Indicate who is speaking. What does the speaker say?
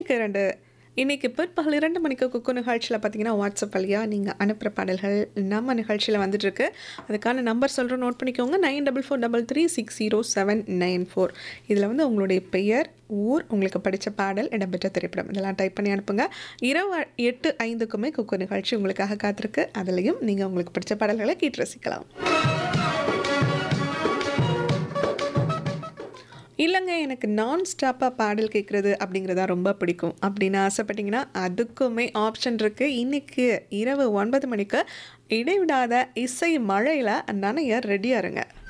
Speaker 1: மணிக்கு 2 இன்னைக்கு பிற்பகல் 2 மணிக்கு குக்கு நிகழ்ச்சியில பார்த்தீங்கன்னா, வாட்ஸ்அப் வழியா நீங்க அனுப்புற பாடல்கள் நம்ம நிகழ்ச்சியில வந்துட்டுருக்கு. அதுக்கான நம்பர் சொல்றேன் நோட் பண்ணிக்கோங்க. 9443360794 இதில வந்து உங்களுடைய பெயர், ஊர், உங்களுக்கு பிடிச்ச பாடல், இடம்பெற்ற திரைப்படம் இதெல்லாம் டைப் பண்ணி அனுப்புங்க. இரவு 8:05க்குமே குக்கு நிகழ்ச்சி உங்களுக்காக காத்திருக்கு. அதிலயும் நீங்க உங்களுக்கு பிடிச்ச பாடல்கள கேட்டு ரசிக்கலாம். இல்லங்க எனக்கு நான் ஸ்டாப்பா பாடல் கேட்கறது அப்படிங்கிறது தான் ரொம்ப பிடிக்கும். அப்படின்னு ஆசைப்பட்டீங்கன்னா, அதுக்குமே ஆப்ஷன் இருக்கு. இன்னைக்கு இரவு 9 மணிக்கு இடைவிடாத இசை மழையில நனைய ரெடியா இருங்க.